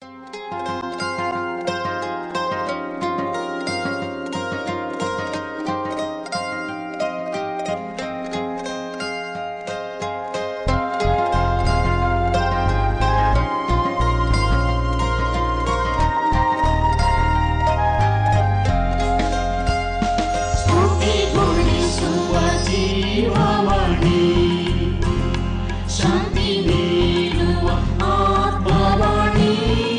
ಸ್ತುತಿಗೊಳಿಸುವ ಜೀವವಾಣಿ ಶಾಂತಿ ನೀಡುವ ಆತ್ಮವಾಣಿ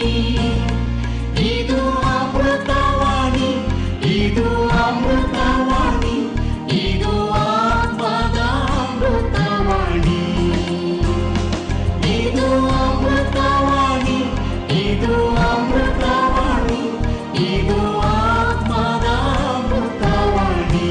ಇದು ಅಮೃತವಾಣಿ ಇದು ಅಮೃತವಾಣಿ ಇದು ಆತ್ಮದ ಅಮೃತವಾಣಿ ಇದು ಅಮೃತವಾಣಿ ಇದು ಅಮೃತವಾಣಿ ಇದು ಆತ್ಮದ ಅಮೃತವಾಣಿ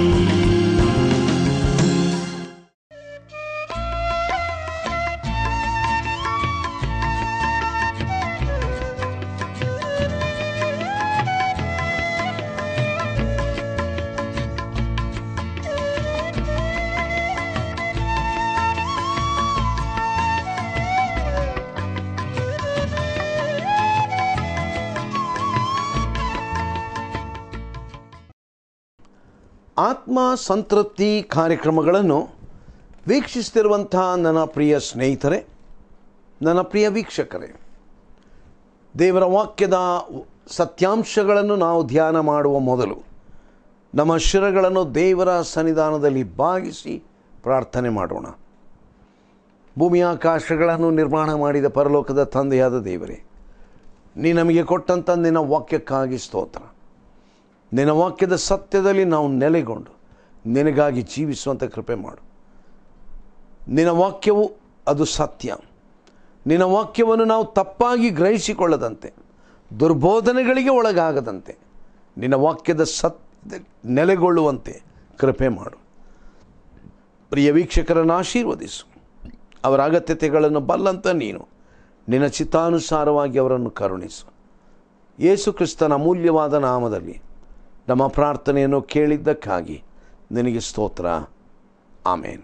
ಆತ್ಮ ಸಂತೃಪ್ತಿ ಕಾರ್ಯಕ್ರಮಗಳನ್ನು ವೀಕ್ಷಿಸ್ತಿರುವಂಥ ನನ್ನ ಪ್ರಿಯ ಸ್ನೇಹಿತರೆ ನನ್ನ ಪ್ರಿಯ ವೀಕ್ಷಕರೇ ದೇವರ ವಾಕ್ಯದ ಸತ್ಯಾಂಶಗಳನ್ನು ನಾವು ಧ್ಯಾನ ಮಾಡುವ ಮೊದಲು ನಮ್ಮ ಶಿರಗಳನ್ನು ದೇವರ ಸನ್ನಿಧಾನದಲ್ಲಿ ಬಾಗಿಸಿ ಪ್ರಾರ್ಥನೆ ಮಾಡೋಣ ಭೂಮಿಯಾಕಾಶಗಳನ್ನು ನಿರ್ಮಾಣ ಮಾಡಿದ ಪರಲೋಕದ ತಂದೆಯಾದ ದೇವರೇ ನೀ ನಮಗೆ ಕೊಟ್ಟಂಥ ನಿನ್ನ ವಾಕ್ಯಕ್ಕಾಗಿ ಸ್ತೋತ್ರ ನಿನ್ನ ವಾಕ್ಯದ ಸತ್ಯದಲ್ಲಿ ನಾವು ನೆಲೆಗೊಂಡು ನಿನಗಾಗಿ ಜೀವಿಸುವಂಥ ಕೃಪೆ ಮಾಡು ನಿನ್ನ ವಾಕ್ಯವು ಅದು ಸತ್ಯ ನಿನ್ನ ವಾಕ್ಯವನ್ನು ನಾವು ತಪ್ಪಾಗಿ ಗ್ರಹಿಸಿಕೊಳ್ಳದಂತೆ ದುರ್ಬೋಧನೆಗಳಿಗೆ ಒಳಗಾಗದಂತೆ ನಿನ್ನ ವಾಕ್ಯದ ಸತ್ಯ ನೆಲೆಗೊಳ್ಳುವಂತೆ ಕೃಪೆ ಮಾಡು ಪ್ರಿಯ ವೀಕ್ಷಕರನ್ನು ಆಶೀರ್ವದಿಸು ಅವರ ಅಗತ್ಯತೆಗಳನ್ನು ಬಲ್ಲಂತ ನೀನು ನಿನ್ನ ಚಿತ್ತಾನುಸಾರವಾಗಿ ಅವರನ್ನು ಕರುಣಿಸು ಯೇಸು ಕ್ರಿಸ್ತನ ಅಮೂಲ್ಯವಾದ ನಾಮದಲ್ಲಿ ನಮ್ಮ ಪ್ರಾರ್ಥನೆಯನ್ನು ಕೇಳಿದ್ದಕ್ಕಾಗಿ ನಿನಗೆ ಸ್ತೋತ್ರ ಆಮೇನ್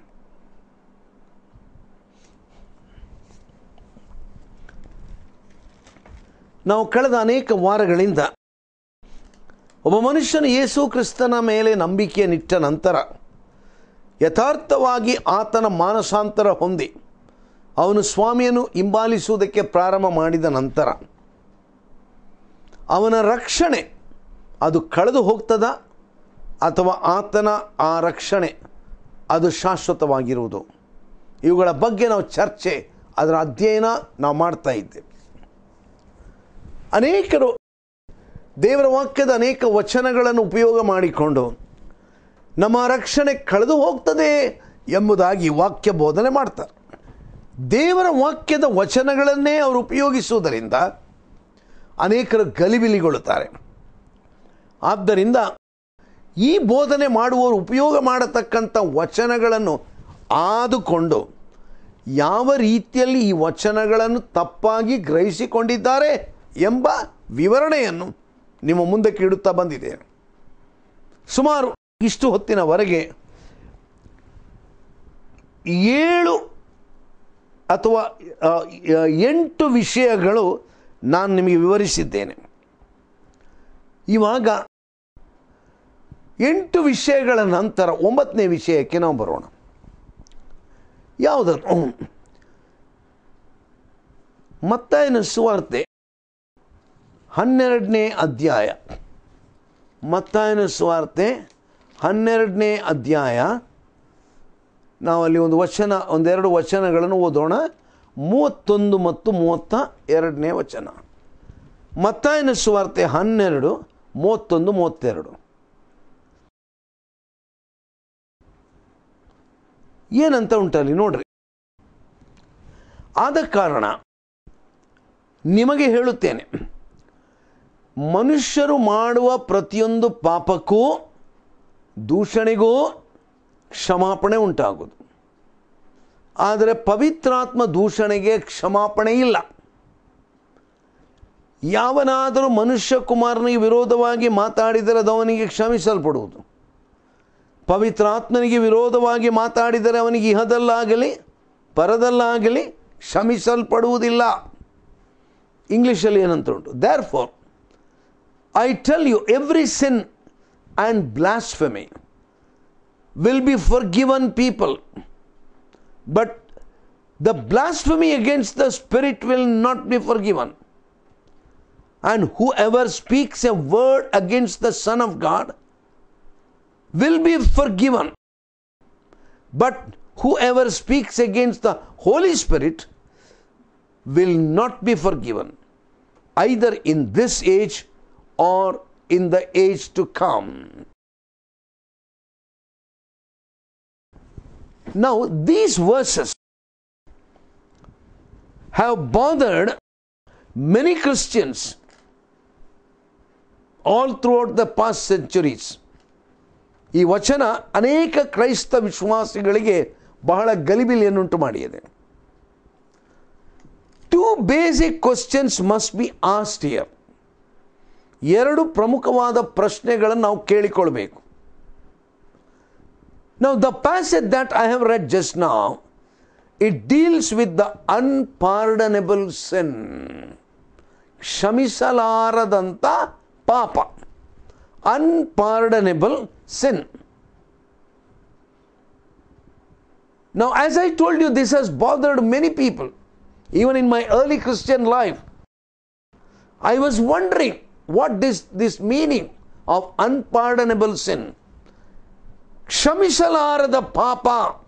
ನಾವು ಕಳೆದ ಅನೇಕ ವಾರಗಳಿಂದ ಒಬ್ಬ ಮನುಷ್ಯನು ಯೇಸು ಕ್ರಿಸ್ತನ ಮೇಲೆ ನಂಬಿಕೆಯನ್ನಿಟ್ಟ ನಂತರ ಯಥಾರ್ಥವಾಗಿ ಆತನ ಮಾನಸಾಂತರ ಹೊಂದಿ ಅವನು ಸ್ವಾಮಿಯನ್ನು ಹಿಂಬಾಲಿಸುವುದಕ್ಕೆ ಪ್ರಾರಂಭ ಮಾಡಿದ ನಂತರ ಅವನ ರಕ್ಷಣೆ ಅದು ಕಳೆದು ಹೋಗ್ತದ ಅಥವಾ ಆತನ ಆ ರಕ್ಷಣೆ ಅದು ಶಾಶ್ವತವಾಗಿರುವುದು ಇವುಗಳ ಬಗ್ಗೆ ನಾವು ಚರ್ಚೆ ಅದರ ಅಧ್ಯಯನ ನಾವು ಮಾಡ್ತಾ ಇದ್ದೇವೆ ಅನೇಕರು ದೇವರ ವಾಕ್ಯದ ಅನೇಕ ವಚನಗಳನ್ನು ಉಪಯೋಗ ಮಾಡಿಕೊಂಡು ನಮ್ಮ ರಕ್ಷಣೆ ಕಳೆದು ಹೋಗ್ತದೆ ಎಂಬುದಾಗಿ ವಾಕ್ಯ ಬೋಧನೆ ಮಾಡ್ತಾರೆ ದೇವರ ವಾಕ್ಯದ ವಚನಗಳನ್ನೇ ಅವರು ಉಪಯೋಗಿಸುವುದರಿಂದ ಅನೇಕರು ಗಲಿಬಿಲಿಗೊಳ್ಳುತ್ತಾರೆ ಆದ್ದರಿಂದ ಈ ಬೋಧನೆ ಮಾಡುವವರು ಉಪಯೋಗ ಮಾಡತಕ್ಕಂಥ ವಚನಗಳನ್ನು ಆದುಕೊಂಡು ಯಾವ ರೀತಿಯಲ್ಲಿ ಈ ವಚನಗಳನ್ನು ತಪ್ಪಾಗಿ ಗ್ರಹಿಸಿಕೊಂಡಿದ್ದಾರೆ ಎಂಬ ವಿವರಣೆಯನ್ನು ನಿಮ್ಮ ಮುಂದಕ್ಕೆ ಇಡುತ್ತಾ ಬಂದಿದ್ದೇನೆ ಸುಮಾರು ಇಷ್ಟು ಹೊತ್ತಿನವರೆಗೆ ಏಳು ಅಥವಾ ಆ, ಎಂಟು ವಿಷಯಗಳು ನಾನು ನಿಮಗೆ ವಿವರಿಸಿದ್ದೇನೆ ಇವಾಗ ಎಂಟು ವಿಷಯಗಳ ನಂತರ ಒಂಬತ್ತನೇ ವಿಷಯಕ್ಕೆ ನಾವು ಬರೋಣ ಯಾವುದನ್ನು ಮತ್ತಾಯನ ಸುವಾರ್ತೆ ಹನ್ನೆರಡನೇ ಅಧ್ಯಾಯ ಮತ್ತಾಯನ ಸುವಾರ್ತೆ ಹನ್ನೆರಡನೇ ಅಧ್ಯಾಯ ನಾವಲ್ಲಿ ಒಂದು ವಚನ ಒಂದೆರಡು ವಚನಗಳನ್ನು ಓದೋಣ ಮೂವತ್ತೊಂದು ಮತ್ತು ಮೂವತ್ತ ಎರಡನೇ ವಚನ ಮತ್ತಾಯನ ಸುವಾರ್ತೆ ಹನ್ನೆರಡು ಮೂವತ್ತೊಂದು ಮೂವತ್ತೆರಡು ಏನಂತ ಉಂಟಲ್ಲಿ ನೋಡ್ರಿ ಆದ ಕಾರಣ ನಿಮಗೆ ಹೇಳುತ್ತೇನೆ ಮನುಷ್ಯರು ಮಾಡುವ ಪ್ರತಿಯೊಂದು ಪಾಪಕ್ಕೂ ದೂಷಣೆಗೂ ಕ್ಷಮಾಪಣೆ ಉಂಟಾಗುವುದು ಆದರೆ ಪವಿತ್ರಾತ್ಮ ದೂಷಣೆಗೆ ಕ್ಷಮಾಪಣೆ ಇಲ್ಲ ಯಾವನಾದರೂ ಮನುಷ್ಯ ಕುಮಾರನಿಗೆ ವಿರೋಧವಾಗಿ ಮಾತಾಡಿದರೆ ಅದು ಅವನಿಗೆ ಕ್ಷಮಿಸಲ್ಪಡುವುದು ಪವಿತ್ರಾತ್ಮನಿಗೆ ವಿರೋಧವಾಗಿ ಮಾತಾಡಿದರೆ ಅವನಿಗೆ ಇಹದಲ್ಲಾಗಲಿ ಪರದಲ್ಲಾಗಲಿ ಕ್ಷಮಿಸಲ್ಪಡುವುದಿಲ್ಲ ಇಂಗ್ಲೀಷಲ್ಲಿ ಏನಂತ ಉಂಟು therefore I tell you every sin and blasphemy will be forgiven people but the blasphemy against the spirit will not be forgiven and whoever speaks a word against the Son of God will be forgiven. But whoever speaks against the Holy Spirit will not be forgiven, either in this age or in the age to come. Now, these verses have bothered many Christians all throughout the past centuries. ಈ ವಚನ ಅನೇಕ ಕ್ರೈಸ್ತ ವಿಶ್ವಾಸಿಗಳಿಗೆ ಬಹಳ ಗಲಿಬಿಲಿಯನ್ನುಂಟು ಮಾಡಿದೆ two basic questions must be asked here ಎರಡು ಪ್ರಮುಖವಾದ ಪ್ರಶ್ನೆಗಳನ್ನು ನಾವು ಕೇಳಿಕೊಳ್ಬೇಕು ನಾವು the passage that I have read just now it deals with the unpardonable sin ಕ್ಷಮಿಸಲಾರದಂಥ ಪಾಪ unpardonable sin Now, as I told you, this has bothered many people. Even in my early Christian life, I was wondering what is this meaning of unpardonable sin. ಕ್ಷಮಿಸಲಾರದ ಪಾಪ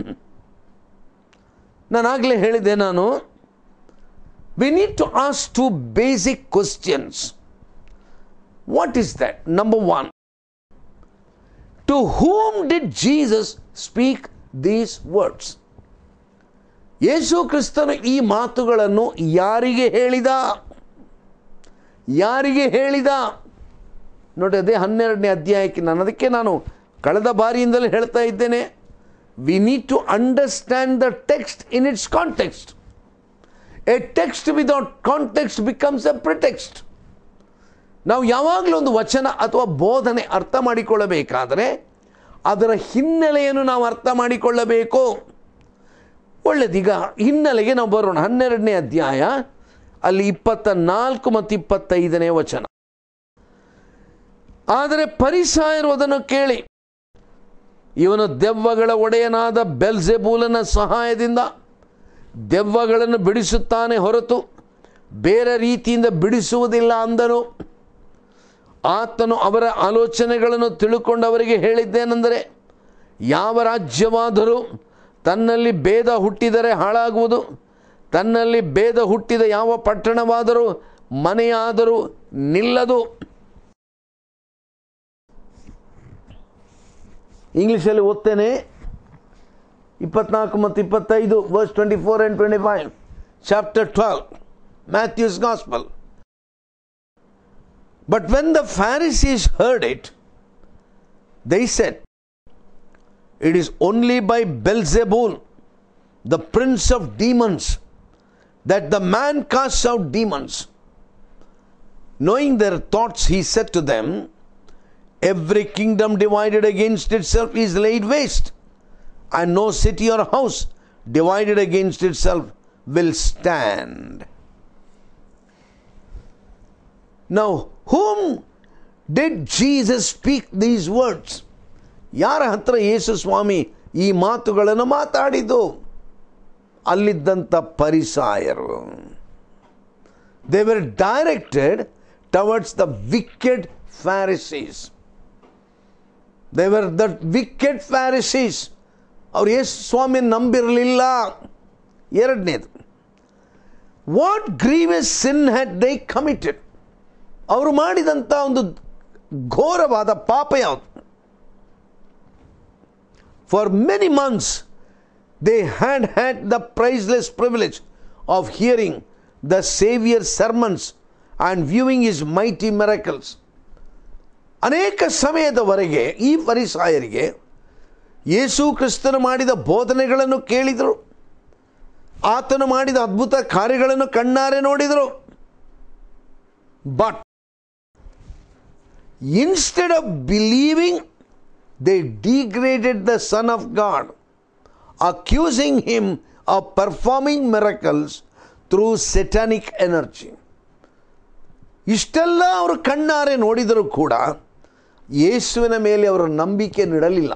ನಾನಾಗಲೇ ಹೇಳಿದೆ ನಾನು we need to ask two basic questions what is that number one to whom did Jesus speak these words Yesu ಕ್ರಿಸ್ತನು ಈ ಮಾತುಗಳನ್ನು ಯಾರಿಗೆ ಹೇಳಿದ ಯಾರಿಗೆ ಹೇಳಿದ ನೋಡಿ ಅದೇ ಹನ್ನೆರಡನೇ ಅಧ್ಯಾಯಕ್ಕೆ ನಾನು ಅದಕ್ಕೆ ನಾನು ಕಳೆದ ಬಾರಿಯಿಂದಲೇ ಹೇಳ್ತಾ ಇದ್ದೇನೆ we need to understand the text in its context a text without context becomes a pretext ನಾವು ಯಾವಾಗಲೂ ಒಂದು ವಚನ ಅಥವಾ ಬೋಧನೆ ಅರ್ಥ ಮಾಡಿಕೊಳ್ಳಬೇಕಾದರೆ ಅದರ ಹಿನ್ನೆಲೆಯನ್ನು ನಾವು ಅರ್ಥ ಮಾಡಿಕೊಳ್ಳಬೇಕು ಒಳ್ಳೆದೀಗ ಹಿನ್ನೆಲೆಗೆ ನಾವು ಬರೋಣ ಹನ್ನೆರಡನೇ ಅಧ್ಯಾಯ ಅಲ್ಲಿ ಇಪ್ಪತ್ತ ನಾಲ್ಕು ಮತ್ತು ಇಪ್ಪತ್ತೈದನೇ ವಚನ ಆದರೆ ಪರಿಸಾಯರು ಅದನ್ನು ಕೇಳಿ ಇವನು ದೆವ್ವಗಳ ಒಡೆಯನಾದ ಬೆಲ್ಸೆಬೂಲನ ಸಹಾಯದಿಂದ ದೆವ್ವಗಳನ್ನು ಬಿಡಿಸುತ್ತಾನೆ ಹೊರತು ಬೇರೆ ರೀತಿಯಿಂದ ಬಿಡಿಸುವುದಿಲ್ಲ ಅಂದನು ಆತನು ಅವರ ಆಲೋಚನೆಗಳನ್ನು ತಿಳುಕೊಂಡು ಅವರಿಗೆ ಹೇಳಿದ್ದೇನೆಂದರೆ ಯಾವ ರಾಜ್ಯವಾದರೂ ತನ್ನಲ್ಲಿ ಭೇದ ಹುಟ್ಟಿದರೆ ಹಾಳಾಗುವುದು ತನ್ನಲ್ಲಿ ಭೇದ ಹುಟ್ಟಿದ ಯಾವ ಪಟ್ಟಣವಾದರೂ ಮನೆಯಾದರೂ ನಿಲ್ಲದು ಇಂಗ್ಲೀಷಲ್ಲಿ ಓದ್ತೇನೆ ಇಪ್ಪತ್ನಾಲ್ಕು ಮತ್ತು ಇಪ್ಪತ್ತೈದು verse twenty four and twenty five chapter twelve Matthew's gospel But when the Pharisees heard it, they said, It is only by Beelzebul, the prince of demons, that the man casts out demons. Knowing their thoughts, he said to them, Every kingdom divided against itself is laid waste, and no city or house divided against itself will stand. Now, whom did Jesus speak these words? ಯಾರ ಹತ್ರ ಯೇಸು ಸ್ವಾಮಿ ಈ ಮಾತುಗಳನ್ನು ಮಾತಾಡಿದ್ದು ಅಲ್ಲಿದ್ದಂಥ ಪರಿಸಾಯರು they were directed towards the wicked Pharisees they were the wicked Pharisees ಅವ್ರು ಯೇಸು ಸ್ವಾಮಿ ನಂಬಿರಲಿಲ್ಲ ಎರಡನೇದು what grievous sin had they committed ಅವರು ಮಾಡಿದಂಥ ಒಂದು ಘೋರವಾದ ಪಾಪ ಯಾವುದು for many months they had had the priceless privilege of hearing the saviour sermons and viewing his mighty miracles ಅನೇಕ ಸಮಯದವರೆಗೆ ಈ ಪರಿಸಾಯರಿಗೆ ಯೇಸು ಕ್ರಿಸ್ತನು ಮಾಡಿದ ಬೋಧನೆಗಳನ್ನು ಕೇಳಿದರು ಆತನು ಮಾಡಿದ ಅದ್ಭುತ ಕಾರ್ಯಗಳನ್ನು ಕಣ್ಣಾರೆ ನೋಡಿದರು but instead of believing, they degraded the Son of God, accusing him of performing miracles through satanic energy. ಇಷ್ಟೆಲ್ಲ ಅವರು ಕಣ್ಣಾರೆ ನೋಡಿದರೂ ಕೂಡ ಯೇಸುವಿನ ಮೇಲೆ ಅವರ ನಂಬಿಕೆ ನೀಡಲಿಲ್ಲ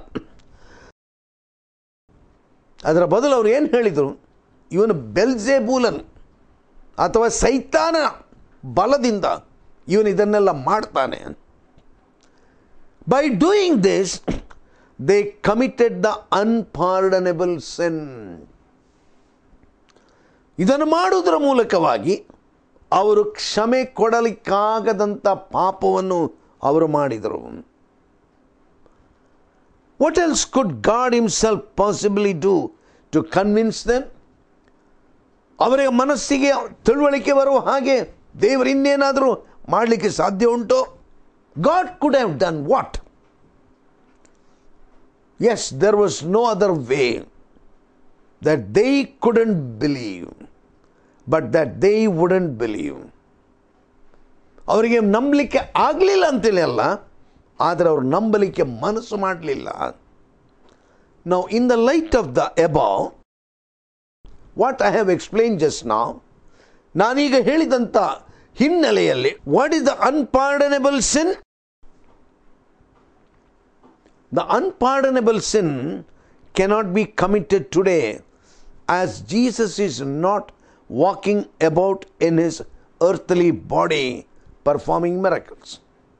ಅದರ ಬದಲು ಅವ್ರು ಏನು ಹೇಳಿದರು ಇವನು ಬೆಲ್ಜೆಬೂಲನ್ ಅಥವಾ ಸೈತಾನ ಬಲದಿಂದ ಇವನು ಇದನ್ನೆಲ್ಲ ಮಾಡ್ತಾನೆ by doing this they committed the unpardonable sin ಇದನ್ನು ಮಾಡುವುದರ ಮೂಲಕವಾಗಿ ಅವರು ಕ್ಷಮೆ ಕೊಡಲಿಕ್ಕಾಗದಂಥ ಪಾಪವನ್ನು ಅವರು ಮಾಡಿದರು what else could God himself possibly do to convince them ಅವರ ಮನಸ್ಸಿಗೆ ತಿಳುವಳಿಕೆ ಬರುವ ಹಾಗೆ ದೇವರು ಇನ್ನೇನಾದರೂ ಮಾಡಲಿಕ್ಕೆ ಸಾಧ್ಯ ಉಂಟೋ God could have done what as there was no other way that they couldn't believe but that they wouldn't believe ಅವರಿಗೆ ನಂಬಲಿಕ್ಕೆ ಆಗಲಿಲ್ಲ ಅಂತೇಳಿ ಅಲ್ಲ ಆದರೆ ಅವರು ನಂಬಲಿಕ್ಕೆ ಮನಸ್ಸು ಮಾಡಲಿಲ್ಲ ನಾವು in the light of the above what I have explain just ನಾವು ನಾನೀಗ ಹೇಳಿದಂಥ ಹಿನ್ನೆಲೆಯಲ್ಲಿ what is the unpardonable sin the unpardonable sin cannot be committed today as Jesus is not walking about in his earthly body performing miracles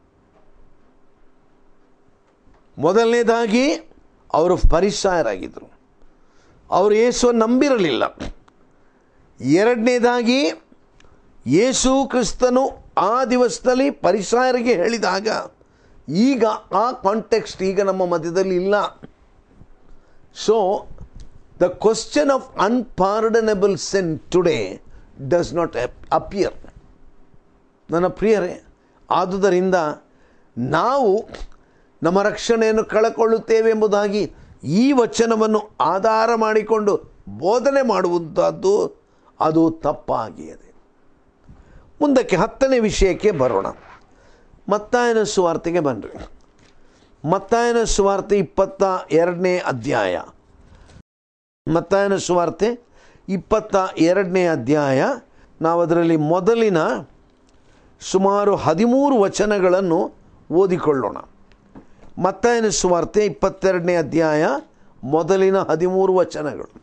ಮೊದಲನೇದಾಗಿ ಅವರು ಪರಿಸಾಯರಾಗಿದ್ದರು ಅವರು ಯೇಸುವನ್ನು ನಂಬಿರಲಿಲ್ಲ ಎರಡನೇದಾಗಿ ಯೇಸು ಕ್ರಿಸ್ತನು ಆ ದಿವಸದಲ್ಲಿ ಪರಿಸಾಯರಿಗೆ ಹೇಳಿದಾಗ ಈಗ ಆ ಕಾಂಟೆಕ್ಸ್ಟ್ ಈಗ ನಮ್ಮ ಮಧ್ಯದಲ್ಲಿ ಇಲ್ಲ so the question of unpardonable sin today does not appear ನನ್ನ ಪ್ರಿಯರೇ ಆದುದರಿಂದ ನಾವು ನಮ್ಮ ರಕ್ಷಣೆಯನ್ನು ಕಳಕೊಳ್ಳುತ್ತೇವೆ ಎಂಬುದಾಗಿ ಈ ವಚನವನ್ನು ಆಧಾರ ಮಾಡಿಕೊಂಡು ಬೋಧನೆ ಮಾಡುವಂಥದ್ದು ಅದು ತಪ್ಪಾಗಿದೆ ಮುಂದಕ್ಕೆ ಹತ್ತನೇ ವಿಷಯಕ್ಕೆ ಬರೋಣ ಮತ್ತಾಯನ ಸುವಾರ್ತೆಗೆ ಬನ್ನಿರಿ ಮತ್ತಾಯನ ಸುವಾರ್ತೆ ಇಪ್ಪತ್ತ ಎರಡನೇ ಅಧ್ಯಾಯ ಮತ್ತಾಯನ ಸುವಾರ್ತೆ ಇಪ್ಪತ್ತ ಎರಡನೇ ಅಧ್ಯಾಯ ನಾವು ಅದರಲ್ಲಿ ಮೊದಲಿನ ಸುಮಾರು ಹದಿಮೂರು ವಚನಗಳನ್ನು ಓದಿಕೊಳ್ಳೋಣ ಮತ್ತಾಯನ ಸುವಾರ್ತೆ ಇಪ್ಪತ್ತೆರಡನೇ ಅಧ್ಯಾಯ ಮೊದಲಿನ ಹದಿಮೂರು ವಚನಗಳು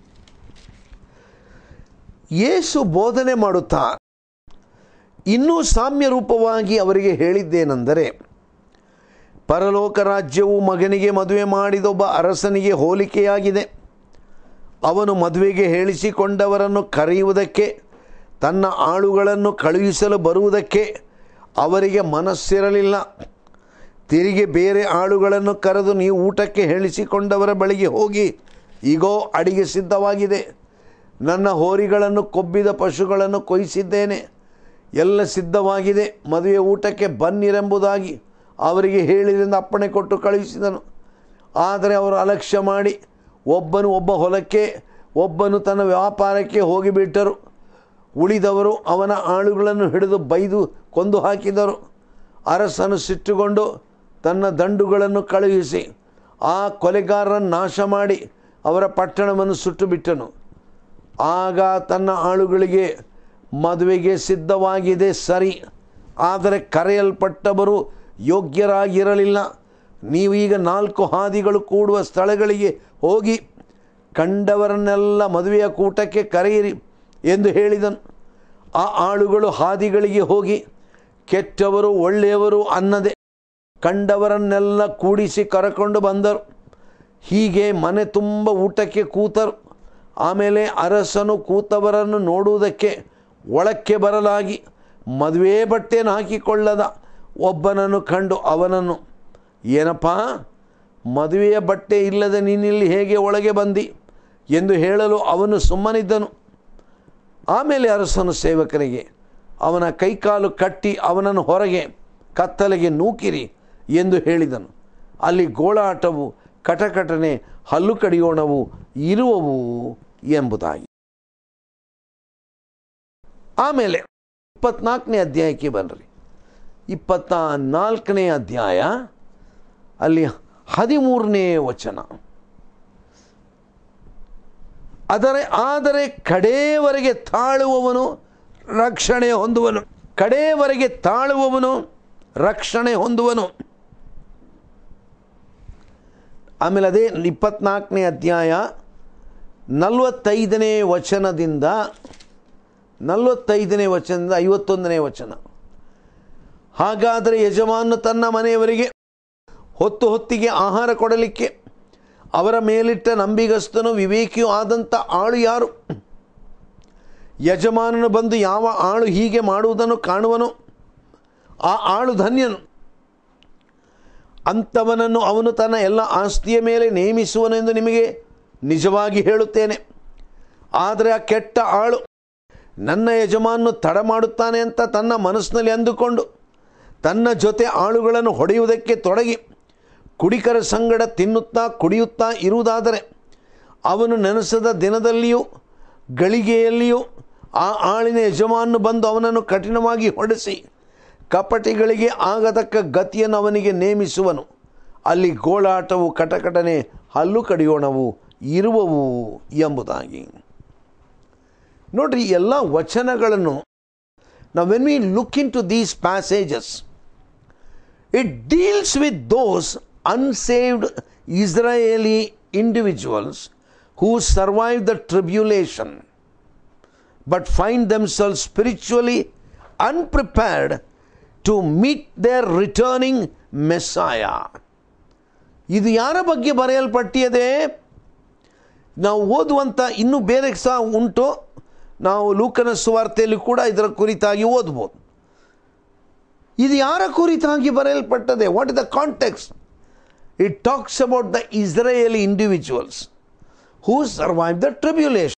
ಯೇಸು ಬೋಧನೆ ಮಾಡುತ್ತಾ ಇನ್ನೂ ಸಾಮ್ಯ ರೂಪವಾಗಿ ಅವರಿಗೆ ಹೇಳಿದ್ದೇನೆಂದರೆ ಪರಲೋಕ ರಾಜ್ಯವು ಮಗನಿಗೆ ಮದುವೆ ಮಾಡಿದೊಬ್ಬ ಅರಸನಿಗೆ ಹೋಲಿಕೆಯಾಗಿದೆ ಅವನು ಮದುವೆಗೆ ಹೇಳಿಸಿಕೊಂಡವರನ್ನು ಕರೆಯುವುದಕ್ಕೆ ತನ್ನ ಆಳುಗಳನ್ನು ಕಳುಹಿಸಲು ಬರುವುದಕ್ಕೆ ಅವರಿಗೆ ಮನಸ್ಸಿರಲಿಲ್ಲ ತಿರುಗಿ ಬೇರೆ ಆಳುಗಳನ್ನು ಕರೆದು ನೀವು ಊಟಕ್ಕೆ ಹೇಳಿಸಿಕೊಂಡವರ ಬಳಿಗೆ ಹೋಗಿ ಈಗೋ ಅಡಿಗೆ ಸಿದ್ಧವಾಗಿದೆ ನನ್ನ ಹೋರಿಗಳನ್ನು ಕೊಬ್ಬಿದ ಪಶುಗಳನ್ನು ಕೊಯ್ಸಿದ್ದೇನೆ ಎಲ್ಲ ಸಿದ್ಧವಾಗಿದೆ ಮದುವೆ ಊಟಕ್ಕೆ ಬನ್ನಿರೆಂಬುದಾಗಿ ಅವರಿಗೆ ಹೇಳಿದಿಂದ ಅಪ್ಪಣೆ ಕೊಟ್ಟು ಕಳುಹಿಸಿದನು ಆದರೆ ಅವರು ಅಲಕ್ಷ್ಯ ಮಾಡಿ ಒಬ್ಬನು ಒಬ್ಬ ಹೊಲಕ್ಕೆ ಒಬ್ಬನು ತನ್ನ ವ್ಯಾಪಾರಕ್ಕೆ ಹೋಗಿಬಿಟ್ಟರು ಉಳಿದವರು ಅವನ ಆಳುಗಳನ್ನು ಹಿಡಿದು ಬೈದು ಕೊಂದು ಹಾಕಿದರು ಅರಸನು ಸಿಟ್ಟುಕೊಂಡು ತನ್ನ ದಂಡುಗಳನ್ನು ಕಳುಹಿಸಿ ಆ ಕೊಲೆಗಾರರನ್ನು ನಾಶ ಮಾಡಿ ಅವರ ಪಟ್ಟಣವನ್ನು ಸುಟ್ಟು ಬಿಟ್ಟನು ಆಗ ತನ್ನ ಆಳುಗಳಿಗೆ ಮದುವೆಗೆ ಸಿದ್ಧವಾಗಿದೆ ಸರಿ ಆದರೆ ಕರೆಯಲ್ಪಟ್ಟವರು ಯೋಗ್ಯರಾಗಿರಲಿಲ್ಲ ನೀವೀಗ ನಾಲ್ಕು ಹಾದಿಗಳು ಕೂಡುವ ಸ್ಥಳಗಳಿಗೆ ಹೋಗಿ ಕಂಡವರನ್ನೆಲ್ಲ ಮದುವೆಯ ಕೂಟಕ್ಕೆ ಕರೆಯಿರಿ ಎಂದು ಹೇಳಿದನು ಆ ಆಳುಗಳು ಹಾದಿಗಳಿಗೆ ಹೋಗಿ ಕೆಟ್ಟವರು ಒಳ್ಳೆಯವರು ಅನ್ನದೆ ಕಂಡವರನ್ನೆಲ್ಲ ಕೂಡಿಸಿ ಕರಕೊಂಡು ಬಂದರು ಹೀಗೆ ಮನೆ ತುಂಬ ಊಟಕ್ಕೆ ಕೂತರು ಆಮೇಲೆ ಅರಸನು ಕೂತವರನ್ನು ನೋಡುವುದಕ್ಕೆ ಒಳಕ್ಕೆ ಬರಲಾಗಿ ಮದುವೆ ಬಟ್ಟೆಯನ್ನು ಹಾಕಿಕೊಳ್ಳದ ಒಬ್ಬನನ್ನು ಕಂಡು ಅವನನ್ನು ಏನಪ್ಪ ಮದುವೆಯ ಬಟ್ಟೆ ಇಲ್ಲದೆ ನೀನಿಲ್ಲಿ ಹೇಗೆ ಒಳಗೆ ಬಂದಿ ಎಂದು ಹೇಳಲು ಅವನು ಸುಮ್ಮನಿದ್ದನು ಆಮೇಲೆ ಅರಸನು ಸೇವಕರಿಗೆ ಅವನ ಕೈಕಾಲು ಕಟ್ಟಿ ಅವನನ್ನು ಹೊರಗೆ ಕತ್ತಲೆಗೆ ನೂಕಿರಿ ಎಂದು ಹೇಳಿದನು ಅಲ್ಲಿ ಗೋಳಾಟವು ಕಟಕಟನೆ ಹಲ್ಲು ಕಡಿಯೋಣವು ಇರುವವು ಎಂಬುದಾಗಿ ಆಮೇಲೆ ಇಪ್ಪತ್ನಾಲ್ಕನೇ ಅಧ್ಯಾಯಕ್ಕೆ ಬನ್ನಿರಿ ಇಪ್ಪತ್ತ ನಾಲ್ಕನೇ ಅಧ್ಯಾಯ ಅಲ್ಲಿ ಹದಿಮೂರನೇ ವಚನ ಆದರೆ ಆದರೆ ಕಡೆಯವರೆಗೆ ತಾಳುವವನು ರಕ್ಷಣೆ ಹೊಂದುವನು ಕಡೆಯವರೆಗೆ ತಾಳುವವನು ರಕ್ಷಣೆ ಹೊಂದುವನು ಆಮೇಲೆ ಅದೇ ಇಪ್ಪತ್ನಾಲ್ಕನೇ ಅಧ್ಯಾಯ ನಲವತ್ತೈದನೇ ವಚನದಿಂದ ನಲವತ್ತೈದನೇ ವಚನದಿಂದ ಐವತ್ತೊಂದನೇ ವಚನ ಹಾಗಾದರೆ ಯಜಮಾನ ತನ್ನ ಮನೆಯವರಿಗೆ ಹೊತ್ತು ಹೊತ್ತಿಗೆ ಆಹಾರ ಕೊಡಲಿಕ್ಕೆ ಅವರ ಮೇಲಿಟ್ಟ ನಂಬಿಗಸ್ತನು ವಿವೇಕಿಯೂ ಆದಂಥ ಆಳು ಯಾರು ಯಜಮಾನನು ಬಂದು ಯಾವ ಆಳು ಹೀಗೆ ಮಾಡುವುದನ್ನು ಕಾಣುವನು ಆ ಆಳು ಧನ್ಯನು ಅಂಥವನನ್ನು ಅವನು ತನ್ನ ಎಲ್ಲ ಆಸ್ತಿಯ ಮೇಲೆ ನೇಮಿಸುವನೆಂದು ನಿಮಗೆ ನಿಜವಾಗಿ ಹೇಳುತ್ತೇನೆ ಆದರೆ ಆ ಕೆಟ್ಟ ಆಳು ನನ್ನ ಯಜಮಾನನು ತಡ ಮಾಡುತ್ತಾನೆ ಅಂತ ತನ್ನ ಮನಸ್ಸಿನಲ್ಲಿ ಅಂದುಕೊಂಡು ತನ್ನ ಜೊತೆ ಆಳುಗಳನ್ನು ಹೊಡೆಯುವುದಕ್ಕೆ ತೊಡಗಿ ಕುಡಿಕರ ಸಂಗಡ ತಿನ್ನುತ್ತಾ ಕುಡಿಯುತ್ತಾ ಇರುವುದಾದರೆ ಅವನು ನೆನೆಸದ ದಿನದಲ್ಲಿಯೂ ಗಳಿಗೆಯಲ್ಲಿಯೂ ಆ ಆಳಿನ ಯಜಮಾನನು ಬಂದು ಅವನನ್ನು ಕಠಿಣವಾಗಿ ಹೊಡೆಸಿ ಕಪಟಿಗಳಿಗೆ ಆಗತಕ್ಕ ಗತಿಯನ್ನು ಅವನಿಗೆ ನೇಮಿಸುವನು ಅಲ್ಲಿ ಗೋಳಾಟವು ಕಟಕಟನೆ ಹಲ್ಲು ಕಡಿಯೋಣವು ಇರುವವು ಎಂಬುದಾಗಿ ನೋಡ್ರಿ ಈ ಎಲ್ಲ ವಚನಗಳನ್ನು ನಾವು when we look into these passages it deals with those unsaved Israeli individuals who survive the tribulation but find themselves spiritually unprepared to meet their returning Messiah. ಇದು ಯಾರ ಬಗ್ಗೆ ಬರೆಯಲ್ಪಟ್ಟಿದೆ ನಾವು ಓದುವಂಥ ಇನ್ನೂ ಬೇರೆ ಸಹ ಉಂಟು ನಾವು ಲೂಕನ ಸುವಾರ್ತೆಯಲ್ಲಿ ಕೂಡ ಇದರ ಕುರಿತಾಗಿ ಓದ್ಬೋದು ಇದು ಯಾರ ಕುರಿತಾಗಿ ಬರೆಯಲ್ಪಟ್ಟದೆ what is the context it talks about the Israeli individuals who survived the tribulation.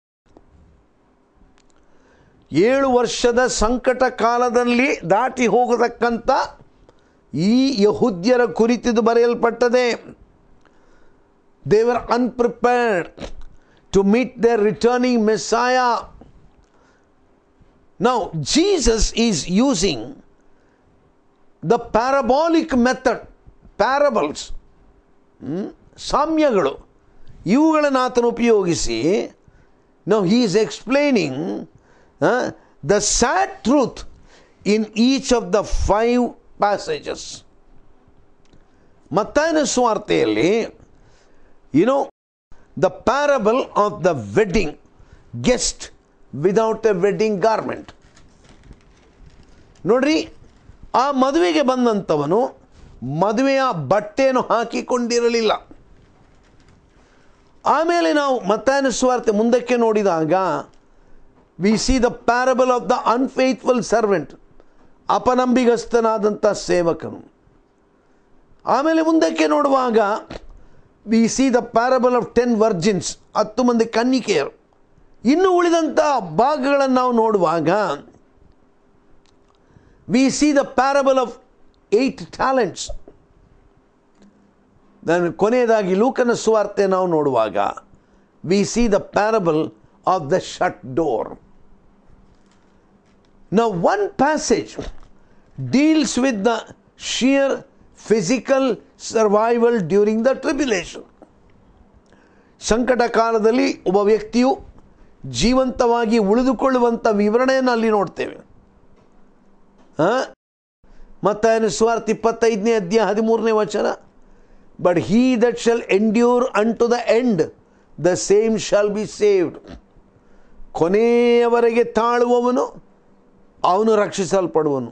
ಏಳು ವರ್ಷದ ಸಂಕಟ ಕಾಲದಲ್ಲಿ ದಾಟಿ ಹೋಗತಕ್ಕಂಥ ಈ ಯಹುದ್ಯರ ಕುರಿತಿದು ಬರೆಯಲ್ಪಟ್ಟದೆ they were unprepared to meet their returning Messiah now Jesus is using the parabolic method parables ಸಾಮ್ಯಗಳು ಇವುಗಳನ್ನು ಆತನು ಉಪಯೋಗಿಸಿ ನಾವು he is explaining the sad truth in each of the five passages ಮತ್ತಾಯನ ಸ್ವಾರ್ತೆಯಲ್ಲಿ you know the parable of the wedding guest without a wedding garment ನೋಡ್ರಿ ಆ ಮದುವೆಗೆ ಬಂದಂಥವನು ಮದುವೆಯ ಬಟ್ಟೆಯನ್ನು ಹಾಕಿಕೊಂಡಿರಲಿಲ್ಲ ಆಮೇಲೆ ನಾವು ಮತ್ತಾಯನ ಸ್ವಾರ್ಥ ಮುಂದಕ್ಕೆ ನೋಡಿದಾಗ we see the parable of the unfaithful servant ಅಪನಂಬಿಗಸ್ತನಾದಂಥ ಸೇವಕನು ಆಮೇಲೆ ಮುಂದಕ್ಕೆ ನೋಡುವಾಗ we see the parable of ten virgins ಹತ್ತು ಮಂದಿ ಕನ್ನಿಕೆಯರು ಇನ್ನು ಉಳಿದಂಥ ಭಾಗಗಳನ್ನು ನಾವು ನೋಡುವಾಗ we see the parable of eight talents ನಾನು ಕೊನೆಯದಾಗಿ ಲೂಕನ ಸುವಾರ್ತೆ ನಾವು ನೋಡುವಾಗ we see the parable of the shut door ನ one passage deals with the sheer physical survival during the tribulation ಸಂಕಟ ಕಾಲದಲ್ಲಿ ಒಬ್ಬ ವ್ಯಕ್ತಿಯು ಜೀವಂತವಾಗಿ ಉಳಿದುಕೊಳ್ಳುವಂಥ ವಿವರಣೆಯನ್ನು ಅಲ್ಲಿ ನೋಡ್ತೇವೆ ಮತ್ತು ಸ್ವಾರ್ಥ ಇಪ್ಪತ್ತೈದನೇ ಅಧ್ಯಾಯ ಹದಿಮೂರನೇ ವಚನ but he that shall endure unto the end the same shall be saved ಕೊನೆಯವರೆಗೆ ತಾಳುವವನು ಅವನು ರಕ್ಷಿಸಲ್ಪಡುವನು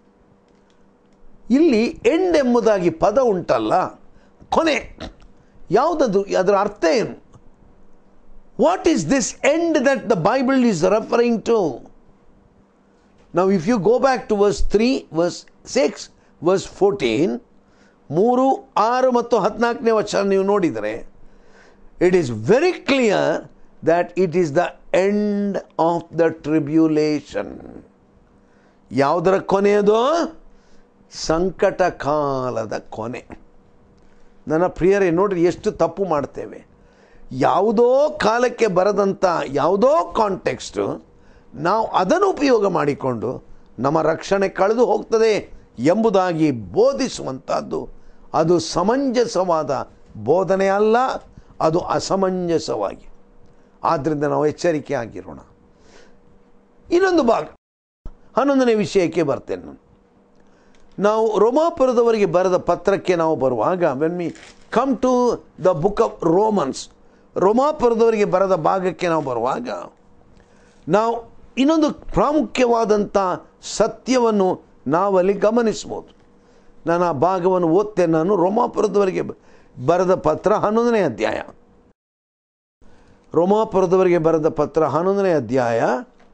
ಇಲ್ಲಿ ಎಂಡ್ ಎಂಬುದಾಗಿ ಪದ ಉಂಟಲ್ಲ ಕೊನೆ ಯಾವುದದು ಅದರ ಅರ್ಥ ಏನು what is this end that the Bible is referring to ನಾವು if you go back to verse three verse six verse fourteen ಮೂರು ಆರು ಮತ್ತು ಹದಿನಾಲ್ಕನೇ ವಚನ ನೀವು ನೋಡಿದರೆ it is very clear that it is the end of the tribulation ಯಾವುದರ ಕೊನೆಯದು ಸಂಕಟ ಕಾಲದ ಕೊನೆ ನನ್ನ ಪ್ರಿಯರೇ ನೋಡ್ರಿ ಎಷ್ಟು ತಪ್ಪು ಮಾಡ್ತೇವೆ ಯಾವುದೋ ಕಾಲಕ್ಕೆ ಬರದಂಥ ಯಾವುದೋ ಕಾಂಟೆಕ್ಸ್ಟು ನಾವು ಅದನ್ನು ಉಪಯೋಗ ಮಾಡಿಕೊಂಡು ನಮ್ಮ ರಕ್ಷಣೆ ಕಳೆದು ಹೋಗ್ತದೆ ಎಂಬುದಾಗಿ ಬೋಧಿಸುವಂಥದ್ದು ಅದು ಸಮಂಜಸವಾದ ಬೋಧನೆ ಅಲ್ಲ ಅದು ಅಸಮಂಜಸವಾಗಿ ಆದ್ದರಿಂದ ನಾವು ಎಚ್ಚರಿಕೆ ಆಗಿರೋಣ ಇನ್ನೊಂದು ಭಾಗ ಹನ್ನೊಂದನೇ ವಿಷಯಕ್ಕೆ ಬರ್ತೇನೆ ನಾನು ನಾವು ರೋಮಾಪುರದವರಿಗೆ ಬರೆದ ಪತ್ರಕ್ಕೆ ನಾವು ಬರುವಾಗ when me come to the book of Romans ರೋಮಾಪುರದವರಿಗೆ ಬರೆದ ಭಾಗಕ್ಕೆ ನಾವು ಬರುವಾಗ ನಾವು ಇನ್ನೊಂದು ಪ್ರಾಮುಖ್ಯವಾದಂಥ ಸತ್ಯವನ್ನು ನಾವಲ್ಲಿ ಗಮನಿಸ್ಬೋದು ನಾನು ಆ ಭಾಗವನ್ನು ಓದ್ತೇನೆ ನಾನು ರೋಮಾಪುರದವರಿಗೆ ಬ- ಬರೆದ ಪತ್ರ ಹನ್ನೊಂದನೇ ಅಧ್ಯಾಯ ರೋಮಾಪುರದವರಿಗೆ ಬರೆದ ಪತ್ರ ಹನ್ನೊಂದನೇ ಅಧ್ಯಾಯ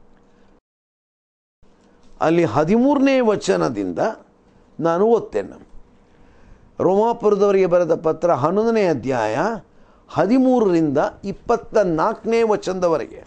ಅಲ್ಲಿ ಹದಿಮೂರನೇ ವಚನದಿಂದ ನಾನು ಓದ್ತೇನೆ ರೋಮಾಪುರದವರಿಗೆ ಬರೆದ ಪತ್ರ ಹನ್ನೊಂದನೇ ಅಧ್ಯಾಯ ಹದಿಮೂರರಿಂದ ಇಪ್ಪತ್ತ ನಾಲ್ಕನೇ ವಚನದವರೆಗೆ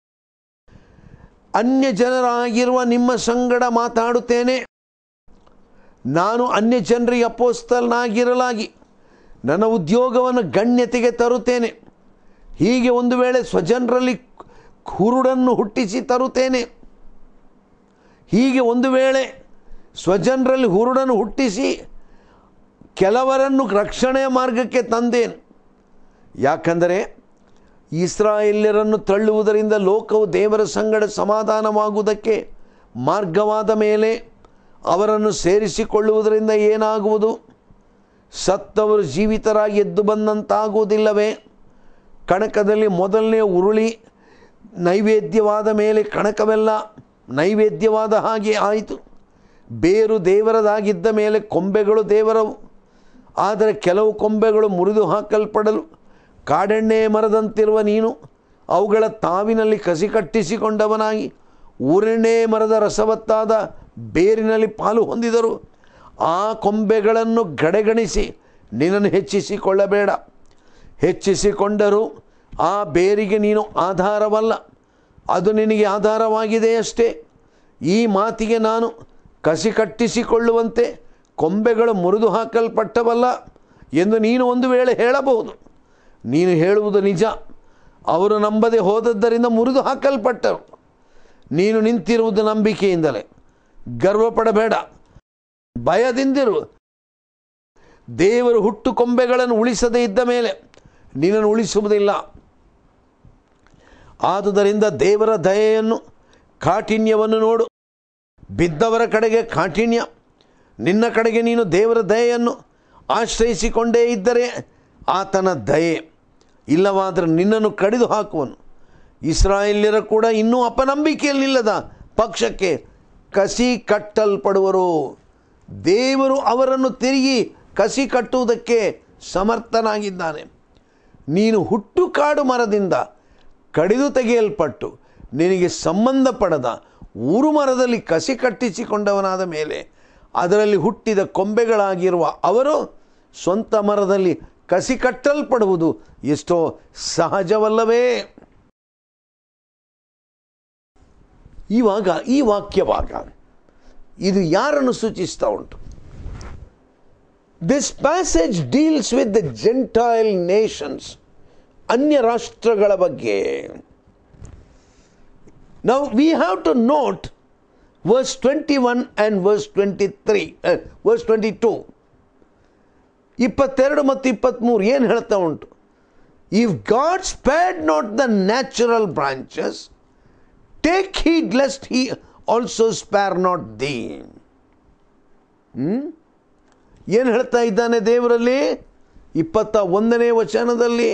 ಅನ್ಯ ಜನರಾಗಿರುವ ನಿಮ್ಮ ಸಂಗಡ ಮಾತಾಡುತ್ತೇನೆ ನಾನು ಅನ್ಯ ಜನರಿಗೆ ಅಪೋಸ್ತಲನಾಗಿರಲಾಗಿ ನನ್ನ ಉದ್ಯೋಗವನ್ನು ಗಣ್ಯತೆಗೆ ತರುತ್ತೇನೆ ಹೀಗೆ ಒಂದು ವೇಳೆ ಸ್ವಜನರಲ್ಲಿ ಕುರುಡನ್ನು ಹುಟ್ಟಿಸಿ ತರುತ್ತೇನೆ ಹೀಗೆ ಒಂದು ವೇಳೆ ಸ್ವಜನರಲ್ಲಿ ಹುರುಡನ್ನು ಹುಟ್ಟಿಸಿ ಕೆಲವರನ್ನು ರಕ್ಷಣೆಯ ಮಾರ್ಗಕ್ಕೆ ತಂದೇನು ಯಾಕಂದರೆ ಇಸ್ರಾಯೇಲ್ಯರನ್ನು ತಳ್ಳುವುದರಿಂದ ಲೋಕವು ದೇವರ ಸಂಗಡ ಸಮಾಧಾನವಾಗುವುದಕ್ಕೆ ಮಾರ್ಗವಾದ ಮೇಲೆ ಅವರನ್ನು ಸೇರಿಸಿಕೊಳ್ಳುವುದರಿಂದ ಏನಾಗುವುದು ಸತ್ತವರು ಜೀವಿತರಾಗಿ ಎದ್ದು ಬಂದಂತಾಗುವುದಿಲ್ಲವೇ ಕಣಕದಲ್ಲಿ ಮೊದಲನೇ ಉರುಳಿ ನೈವೇದ್ಯವಾದ ಮೇಲೆ ಕಣಕವೆಲ್ಲ ನೈವೇದ್ಯವಾದ ಹಾಗೆ ಆಯಿತು ಬೇರು ದೇವರದಾಗಿದ್ದ ಮೇಲೆ ಕೊಂಬೆಗಳು ದೇವರವು ಆದರೆ ಕೆಲವು ಕೊಂಬೆಗಳು ಮುರಿದು ಹಾಕಲ್ಪಡಲು ಕಾಡೆಣ್ಣೆ ಮರದಂತಿರುವ ನೀನು ಅವುಗಳ ತಾವಿನಲ್ಲಿ ಕಸಿ ಕಟ್ಟಿಸಿಕೊಂಡವನಾಗಿ ಊರೆಣ್ಣೆ ಮರದ ರಸವತ್ತಾದ ಬೇರಿನಲ್ಲಿ ಪಾಲು ಹೊಂದಿದರು ಆ ಕೊಂಬೆಗಳನ್ನು ಗಡೆಗಣಿಸಿ ನಿನ್ನನ್ನು ಹೆಚ್ಚಿಸಿಕೊಳ್ಳಬೇಡ ಹೆಚ್ಚಿಸಿಕೊಂಡರೂ ಆ ಬೇರಿಗೆ ನೀನು ಆಧಾರವಲ್ಲ ಅದು ನಿನಗೆ ಆಧಾರವಾಗಿದೆಯಷ್ಟೇ ಈ ಮಾತಿಗೆ ನಾನು ಕಸಿ ಕಟ್ಟಿಸಿಕೊಳ್ಳುವಂತೆ ಕೊಂಬೆಗಳು ಮುರಿದು ಹಾಕಲ್ಪಟ್ಟವಲ್ಲ ಎಂದು ನೀನು ಒಂದು ವೇಳೆ ಹೇಳಬಹುದು ನೀನು ಹೇಳುವುದು ನಿಜ ಅವರು ನಂಬದೆ ಹೋದದ್ದರಿಂದ ಮುರಿದು ಹಾಕಲ್ಪಟ್ಟರು ನೀನು ನಿಂತಿರುವುದು ನಂಬಿಕೆಯಿಂದಲೇ ಗರ್ವಪಡಬೇಡ ಭಯದಿಂದಿರು ದೇವರು ಹುಟ್ಟು ಕೊಂಬೆಗಳನ್ನು ಉಳಿಸದೇ ಇದ್ದ ಮೇಲೆ ನಿನ್ನನ್ನು ಉಳಿಸುವುದಿಲ್ಲ ಆದುದರಿಂದ ದೇವರ ದಯೆಯನ್ನು ಕಾಠಿಣ್ಯವನ್ನು ನೋಡು ಬಿದ್ದವರ ಕಡೆಗೆ ಕಾಠಿಣ್ಯ ನಿನ್ನ ಕಡೆಗೆ ನೀನು ದೇವರ ದಯೆಯನ್ನು ಆಶ್ರಯಿಸಿಕೊಂಡೇ ಇದ್ದರೆ ಆತನ ದಯೆ ಇಲ್ಲವಾದರೆ ನಿನ್ನನ್ನು ಕಡಿದು ಹಾಕುವನು ಇಸ್ರಾಯೇಲ್ಯರ ಕೂಡ ಇನ್ನೂ ಅಪನಂಬಿಕೆಯಲ್ಲಿ ನಿಲ್ಲದ ಪಕ್ಷಕ್ಕೆ ಕಸಿ ಕಟ್ಟಲ್ಪಡುವರು ದೇವರು ಅವರನ್ನು ತಿರುಗಿ ಕಸಿ ಕಟ್ಟುವುದಕ್ಕೆ ಸಮರ್ಥನಾಗಿದ್ದಾನೆ ನೀನು ಹುಟ್ಟು ಕಾಡು ಮರದಿಂದ ಕಡಿದು ತೆಗೆಯಲ್ಪಟ್ಟು ನಿನಗೆ ಸಂಬಂಧಪಡದ ಊರು ಮರದಲ್ಲಿ ಕಸಿ ಕಟ್ಟಿಸಿಕೊಂಡವನಾದ ಮೇಲೆ ಅದರಲ್ಲಿ ಹುಟ್ಟಿದ ಕೊಂಬೆಗಳಾಗಿರುವ ಅವರು ಸ್ವಂತ ಮರದಲ್ಲಿ ಕಸಿ ಕಟ್ಟಲ್ಪಡುವುದು ಎಷ್ಟೋ ಸಹಜವಲ್ಲವೇ ಇವಾಗ ಈ ವಾಕ್ಯವಾಗ ಇದು ಯಾರನ್ನು ಸೂಚಿಸ್ತಾ ಉಂಟು this passage deals with the Gentile nations ಅನ್ಯ ರಾಷ್ಟ್ರಗಳ ಬಗ್ಗೆ ನಾವು we have to note verse twenty one and verse twenty three verse twenty two ಇಪ್ಪತ್ತೆರಡು ಮತ್ತು ಇಪ್ಪತ್ತ್ಮೂರು ಏನು ಹೇಳ್ತಾ ಉಂಟು if God spared not the natural branches take heed lest he also spare not the ಏನು ಹೇಳ್ತಾ ಇದ್ದಾನೆ ದೇವರಲ್ಲಿ ಇಪ್ಪತ್ತ ಒಂದನೇ ವಚನದಲ್ಲಿ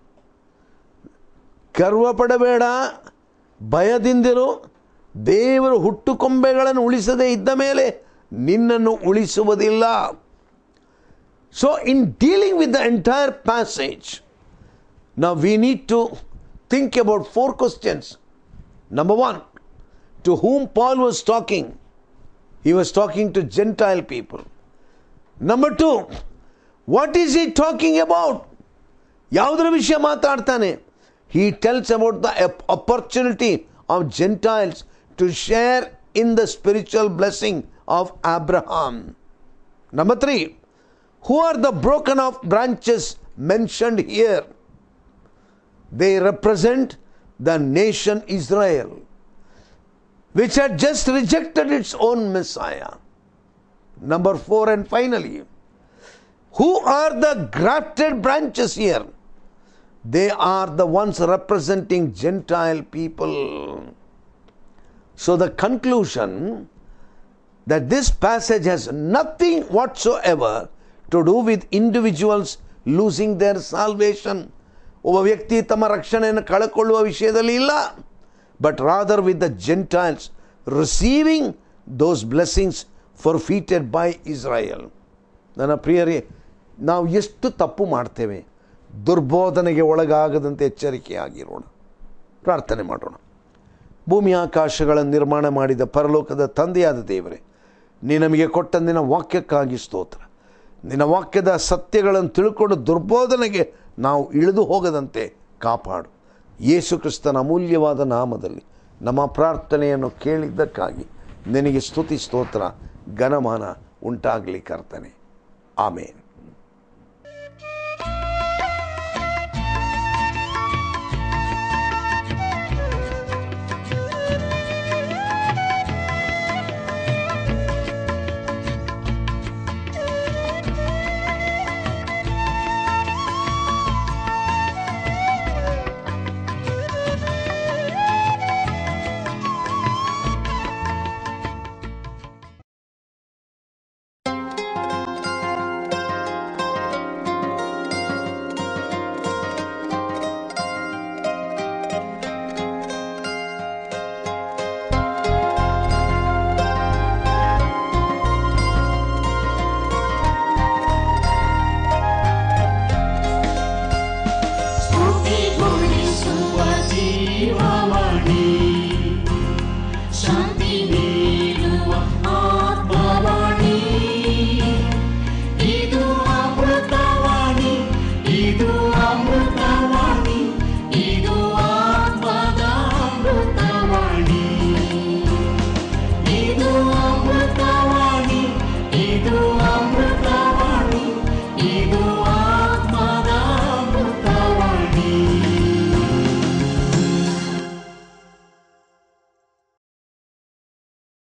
ಗರ್ವ ಪಡಬೇಡ ಭಯದಿಂದಿರು ದೇವರು ಹುಟ್ಟುಕೊಂಬೆಗಳನ್ನು ಉಳಿಸದೇ ಇದ್ದ ಮೇಲೆ ನಿನ್ನನ್ನು ಉಳಿಸುವುದಿಲ್ಲ so in dealing with the entire passage ನಾವು we need to think about four questions Number one, to whom Paul was talking, he was talking to Gentile people. Number two, what is he talking about? ಯಾವುದರ ವಿಷಯ ಮಾತಾಡ್ತಾನೆ he tells about the opportunity of Gentiles to share in the spiritual blessing of Abraham number three who are the broken off branches mentioned here they represent the nation Israel, which had just rejected its own Messiah. Number four, and finally, who are the grafted branches here? They are the ones representing Gentile people. So the conclusion that this passage has nothing whatsoever to do with individuals losing their salvation. ಒಬ್ಬ ವ್ಯಕ್ತಿ ತಮ್ಮ ರಕ್ಷಣೆಯನ್ನು ಕಳಕೊಳ್ಳುವ ವಿಷಯದಲ್ಲಿ ಇಲ್ಲ but rather with the Gentiles receiving those blessings forfeited by Israel ನನ್ನ ಪ್ರಿಯರೇ ನಾವು ಎಷ್ಟು ತಪ್ಪು ಮಾಡ್ತೇವೆ ದುರ್ಬೋಧನೆಗೆ ಒಳಗಾಗದಂತೆ ಎಚ್ಚರಿಕೆಯಾಗಿರೋಣ ಪ್ರಾರ್ಥನೆ ಮಾಡೋಣ ಭೂಮಿ ಆಕಾಶಗಳನ್ನು ನಿರ್ಮಾಣ ಮಾಡಿದ ಪರಲೋಕದ ತಂದೆಯಾದ ದೇವರೇ ನೀ ನಮಗೆ ಕೊಟ್ಟ ನಿನ್ನ ವಾಕ್ಯಕ್ಕಾಗಿ ಸ್ತೋತ್ರ ನಿನ್ನ ವಾಕ್ಯದ ಸತ್ಯಗಳನ್ನು ತಿಳ್ಕೊಂಡು ದುರ್ಬೋಧನೆಗೆ ನಾವು ಇಳಿದು ಹೋಗದಂತೆ ಕಾಪಾಡು ಯೇಸು ಕ್ರಿಸ್ತನ ಅಮೂಲ್ಯವಾದ ನಾಮದಲ್ಲಿ ನಮ್ಮ ಪ್ರಾರ್ಥನೆಯನ್ನು ಕೇಳಿದ್ದಕ್ಕಾಗಿ ನಿನಗೆ ಸ್ತುತಿ ಸ್ತೋತ್ರ ಘನಮಾನ ಉಂಟಾಗಲಿ ಕರ್ತನೆ ಆಮೇನ್ ಸ್ತುತಿಗೊಳಿಸುವ ಜೀವವಾಣಿ ಶಾಂತಿ ನೀಡುವ ಆತ್ಮವಾಣಿ ಇದು ಅಮೃತವಾಣಿ ಇದು ಅಮೃತವಾಣಿ ಇದು ಆತ್ಮದ ಅಮೃತವಾಣಿ ಇದು